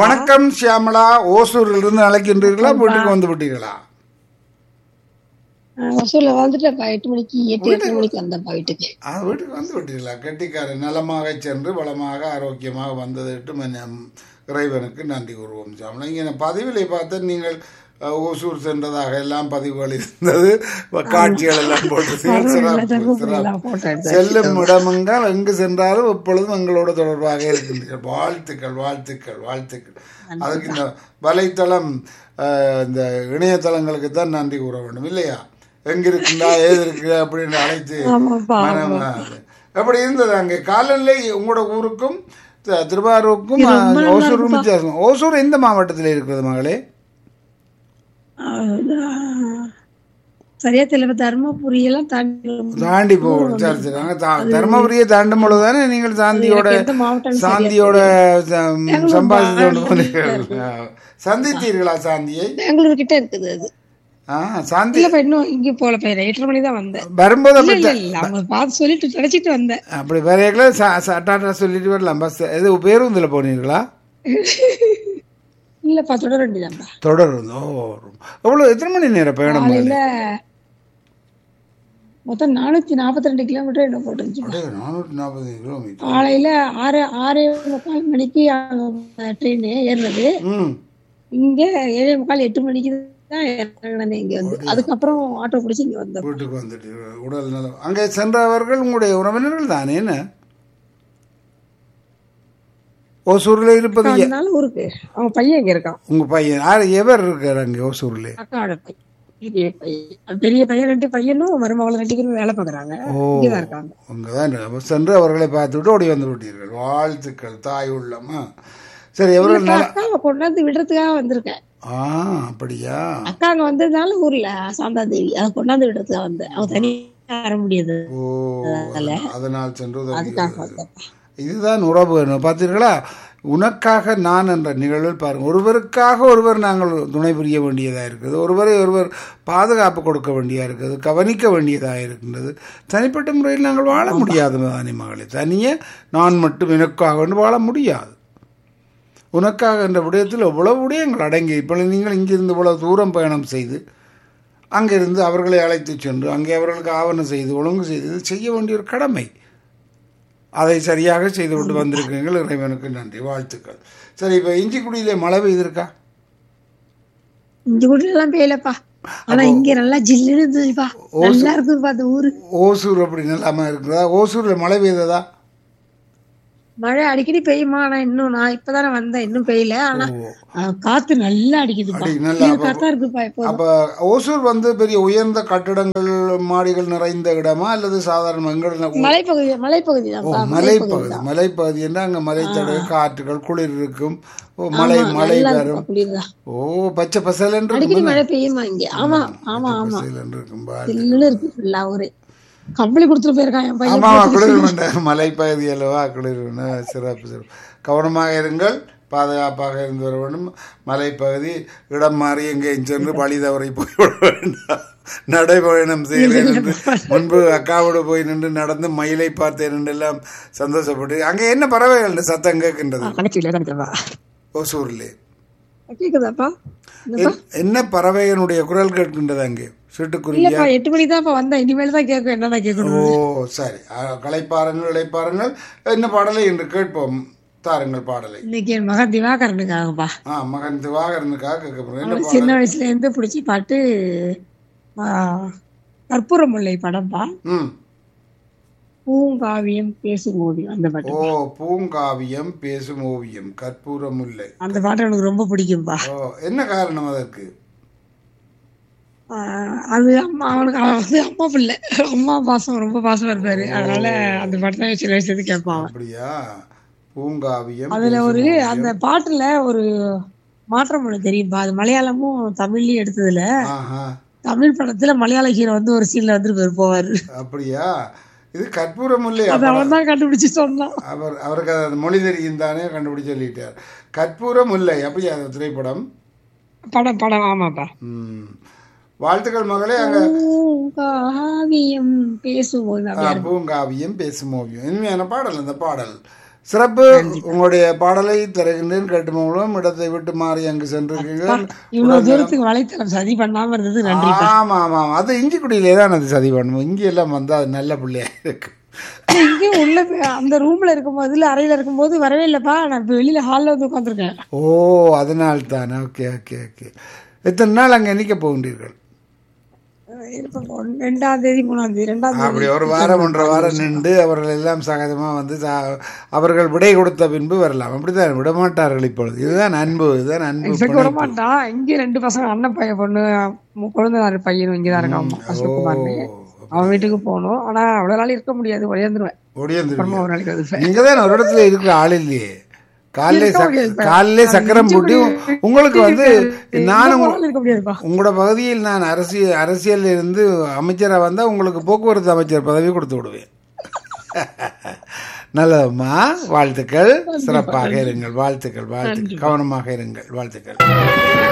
வணக்கம் சியாமளா ஓசூரில் இருந்து அழைக்கின்றீர்களா வீட்டுக்கு வந்து விட்டீர்களா வசூல வந்துட்டேன்ப்பா எட்டு மணிக்கு எட்டு எட்டு மணிக்கு வந்தேன்ப்பா வீட்டுக்கு ஆ, வீட்டுக்கு வந்து விட்டீர்களா கெட்டிக்காரன் நலமாக சென்று வளமாக ஆரோக்கியமாக வந்ததற்கு மன்ன- இறைவனுக்கு நன்றி கூறுவோம் சாமலா இங்கே பதிவிலை பார்த்து நீங்கள் அஹ், ஓசூர் சென்றதாக எல்லாம் பதிவுகள் இருந்தது காட்சிகள் எல்லாம் போட்டு சிறப்பு, சிறப்பு. போட்டோ எடுத்து செல்லும் இடமெங்கால் எங்கு சென்றாலும் எப்பொழுதும் எங்களோட தொடர்பாக இருக்கின்றீர்கள் வாழ்த்துக்கள் வாழ்த்துக்கள் வாழ்த்துக்கள் அதுக்கு இந்த வலைத்தளம் அஹ், இந்த இணையதளங்களுக்கு தான் நன்றி கூற வேண்டும் இல்லையா எங்க இருக்குண்டா ஏது இருக்கு அப்படின்னு அழைத்து ஆமாப்பா மனம் அது. எப்படி இருந்தது அங்கே காலநிலை உங்களோட ஊருக்கும் த- திருவாரூருக்கும் அஹ், ஓசூருக்கும் வித்தியாசம் ஓசூர் எந்த மாவட்டத்தில் இருக்கிறது மகளே ஆஹ், சரியா தெரியல தர்மபுரி எல்லாம் தாண்டி தாண்டி போகணும் சரி சரி அங்கே தா- தருமபுரியை தாண்டும் பொழுது தானே நீங்கள் சாந்தியோட எந்த மாவட்டம் சாந்தியோட ச- சம்பாதித்து கொண்டு போனீர்கள் சந்தித்தீர்களா சாந்தியை பெங்களூர் கிட்ட இருக்குது அது ஆ சாந்தி இல்லப்பா இன்னும் இங்க போல பையன் எட்டரை மணி தான் வந்தேன் வரும்போது இல்ல அப்படி இல்ல இல்ல அவங்க பார்த்து சொல்லிட்டு நினைச்சிட்டு வந்தேன் அப்படி வரையக்குள்ள டாட்டா சொல்லிட்டு வரலாம் பஸ் எது பேருந்தில் போனீர்களா இல்லப்பா தொடர வேண்டியதான்ப்பா தொடரும் ஓ எவ்வளோ எத்தனை மணி நேரம் பயணம் காலையில மொத்தம் நானூத்தி நாற்பத்தி ரெண்டு கிலோமீட்டர் என்ன போட்டுருச்சு அப்படியே நானூற்றி நாற்பது கிலோமீட்டர் காலையில ஆறு ஆறே முக்கால் மணிக்கு ட்ரெயின் ஏறினது ம் இங்க ஏழே முக்கால் எட்டு மணிக்கு தான் இறங்கினேன் இங்க வந்து அதுக்கப்புறம் ஆட்டோ பிடிச்சி இங்க வந்தோம் வீட்டுக்கு வந்துட்டு உடல் நலம் அங்கே சென்றவர்கள் உங்களுடைய உறவினர்கள் தானே என்ன ஓசூரில் இருப்பது எ- அதனால ஊருக்கு அவங்க பையன் இங்க இருக்கான் உங்க பையன் யார் எவர் இருக்கார் அங்கே ஓசூர்ல அக்காவோட பையன் பெரிய பையன் அது பெரிய பையன் ரெண்டு பையனும் மருமகள் ரெண்டு பேரும் வேலை பாக்குறாங்க ஓ இங்கதான் இருக்காங்க அங்கதான் சென்று அவர்களை பார்த்துவிட்டு ஓடி வந்து விட்டீர்கள் வாழ்த்துக்கள் தாய் உள்ளமா சரி எவர்கள் நல அக்காவை கொண்டாந்து விடுறதுக்காக வந்திருக்கேன் ஆ அப்படியா அக்கா அங்க வந்ததுனால ஊர்ல சாந்தா தேவி அதை கொண்டாந்து விடுறதுக்காக வந்தேன் அவங்க தனியா வர முடியாது ஓ அதனால் சென்று உதவி அதுக்காக வந்தேன் இதுதான் உறவு வேணும் பார்த்தீர்களா உனக்காக நான் என்ற நிகழ்வில் பாருங்கள் ஒருவருக்காக ஒருவர் நாங்கள் துணை புரிய வேண்டியதாக இருக்குது ஒருவரை ஒருவர் பாதுகாப்பு கொடுக்க வேண்டியதாக இருக்குது கவனிக்க வேண்டியதாக இருக்கின்றது தனிப்பட்ட முறையில் நாங்கள் வாழ முடியாது தானே மகளே தனியே நான் மட்டும் எனக்காக வந்து வாழ முடியாது உனக்காக என்ற விடயத்தில் எவ்வளவு விடயங்கள் அடங்கி இப்போ நீங்கள் இங்கிருந்து இவ்வளவு தூரம் பயணம் செய்து அங்கிருந்து அவர்களை அழைத்து சென்று அங்கே அவர்களுக்கு ஆவணம் செய்து ஒழுங்கு செய்து இது செய்ய வேண்டிய ஒரு கடமை அதை சரியாக செய்துவிட்டு வந்திருக்கீங்கள் இறைவனுக்கு நன்றி வாழ்த்துக்கள் சரி இப்போ இஞ்சிக்குடியிலே மழை பெய்திருக்கா இங்க கூட எல்லாம் பெய்யலப்பா ஆனா இங்க நல்லா ஜில்லுன்னு இருந்ததுப்பா நல்லா இருக்குதுப்பா அந்த ஊரு ஓசூர் அப்படி நல்லாம இருக்குதா ஓசூரில் மழை பெய்ததா மழை அடிக்கடி பெய்யுமா ஆனா இன்னும் நான் இப்பதானே வந்தேன் இன்னும் பெய்யல ஆனா ஆ, காத்து நல்லா அடிக்குதுப்பா அடி, நல்லா இது காத்தா இருக்குப்பா இப்போ அப்போ ஓசூர் வந்து பெரிய உயர்ந்த கட்டிடங்கள் மாடிகள் நிறைந்த இடமா அல்லது சாதாரண எங்கள் மலைப்பகுதி மலைப்பகுதி தான்ப்பா மலைப்பகுதி மலைப்பகுதி என்றால் அங்கே மலைத்தடை காற்றுகள் குளிர் இருக்கும் ஓ மலை மழை வரும் குளிர்தான் ஓ பச்சை பசல் என்று அடிக்கடி மழை பெய்யுமா இங்க ஆமா ஆமா ஆமா பசல் என்று இருக்கும் பா. ஜில்லுன்னு இருக்கு ஃபுல்லா ஊரே கம்பளி கொடுத்துட்டு போயிருக்கான் என் பையன் ஆமா குளிர் மண்ட மலைப்பகுதி அல்லவா குளிர் மண்ட சிறப்பு சிறப்பு கவனமாக இருங்கள் பாதுகாப்பாக இருந்து வர வேண்டும் மலைப்பகுதி இடம் மாறி எங்கேயும் சென்று வழி தவறி போய்விட வேண்டாம் நடைபயணம் செய்கிறேன் என்று முன்பு அக்காவோடு போய் நின்று நடந்து மயிலை பார்த்தேன் என்று எல்லாம் சந்தோஷப்பட்டு அங்கே என்ன பறவைகள் சத்தம் கேட்கின்றது கணக்கில கணக்கிலப்பா ஓசூரிலே கேக்குதாப்பா என்- என்ன பறவைகளுடைய குரல் கேட்கின்றது அங்கே சிட்டுக்குருவியா இல்லப்பா எட்டு மணி தான்ப்பா வந்தேன் இனிமேல் தான் கேட்கும் என்னடா கேட்கணும் ஓ சரி அஹ், களைப்பாருங்கள் இளைப்பாருங்கள் என்ன பாடலை என்று கேட்போம் தாருங்கள் பாடலை இன்னைக்கு என் மகன் திவாகரனுக்காகப்பா ஆ மகன் திவாகரனுக்காக கேட்க போறேன் என்ன அவனுக்கு பாடல் சின்ன வயசுல இருந்து பிடிச்சி பாட்டு ஆ, கற்பூர முல்லை படம்பா ம் பூங்காவியம் பேசும் ஓவியம் அந்த பாட்டு ஓ பூங்காவியம் பேசும் ஓவியம் கற்பூர முல்லை அந்த பாட்டு எனக்கு ரொம்ப பிடிக்கும்பா ஓ என்ன காரணம் அதற்கு ஆ, அது அம்மா அவனுக்கு அவன் வந்து அம்மா பிள்ளை அம்மா பாசம் ரொம்ப பாசமா இருப்பாரு அதனால அந்த பாட்டு தான் சின்ன வயசுல இருந்து கேட்பான் அவன். அப்படியா பூங்காவியம் அதுல பேசும் ஒரு ஓவியம். அந்த பாட்டுல ஒரு மாற்றம் ஒண்ணு தெரியும்பா அது மலையாளமும் தமிழ்லயும் எடுத்ததுல ஆஹா தமிழ் படத்துல மலையாள ஹீரோ வந்து ஒரு சீன்ல வந்து போவாரு அப்படியா இது கற்பூர முல்லை அது அவன் தான் கண்டுபிடிச்சு சொன்னான் அவர் அவருக்கு அது மொழி தெரியும் தானே கண்டுபிடிச்சு சொல்லிட்டார் கற்பூர முல்லை அப்படியா அந்த திரைப்படம் படம் படம் ஆமாப்பா ம். வாழ்த்துக்கள் மகளே அங்க பூங்காவியம் பேசும்போது ஆ, பூங்காவியம் பேசும் ஓவியம் இனிமையான பாடல் அந்த பாடல் சிறப்பு உங்களுடைய பாடலை தருகின்றேன் கேட்டு மூலம் இடத்தை விட்டு மாறி அங்கு சென்றிருக்கீர்கள் இவ்வளவு தூரத்துக்கு வலைத்தளம் சதி பண்ணாம இருந்தது நன்றி ஆமா ஆமா ஆமா. அது இஞ்சிக்குடியிலே தான் அது சதி பண்ணும் இங்கே எல்லாம் வந்தா அது நல்ல பிள்ளையா இருக்கு இங்கேயும் உள்ள போய் அந்த ரூம்ல இருக்கும்போது இல்ல அறையில இருக்கும்போது வரவே இல்லப்பா நான் இப்ப வெளியில ஹால்ல வந்து உட்காந்துருக்கேன் ஓ அதனால் தான் ஓகே ஓகே ஓகே எத்தனை நாள் அங்கே நிற்க போகின்றீர்கள் ரெண்டாம் தேதி மூணாம் தேதி ரெண்டாம் தேதி அப்படி ஒரு வாரம் ஒன்றரை வாரம் நின்று அவர்கள் எல்லாம் சகஜமா வந்து சா- அவர்கள் விடை கொடுத்த பின்பு வரலாம் அப்படித்தான் விட மாட்டார்கள் இப்பொழுது இதுதான் அன்பு இதுதான் அன்பு இங்க விட மாட்டான் இங்க ரெண்டு பசங்க அண்ணன் பையன் பொண்ணு மு- குழந்தைனாரு பையனும் இங்கதான் இருக்கான் அசோக்குமார்னு அவன் வீட்டுக்கு போகணும் ஆனா அவ்வளவு நாள் இருக்க முடியாது ஒழியாந்துருவேன் ஒடியந்து அப்புறமா ஒரு நாளைக்கு வந்து நீங்க தான் ஒரு இடத்துல இருக்கிற ஆள் இல்லையே காலையில இருக்க சக்- முடியாது. காலையிலே சக்கரம் போட்டு உங்களுக்கு வந்து நானும் ஒரு நாள் இருக்க முடியாதுப்பா உங்களோட பகுதியில் நான் அரசியல் அரசியல் இருந்து அமைச்சரா வந்தா உங்களுக்கு போக்குவரத்து அமைச்சர் பதவி கொடுத்து விடுவேன் நல்லதம்மா வாழ்த்துக்கள் சிறப்பாக இருங்கள் வாழ்த்துக்கள் வாழ்த்துக்கள் கவனமாக இருங்கள் வாழ்த்துக்கள்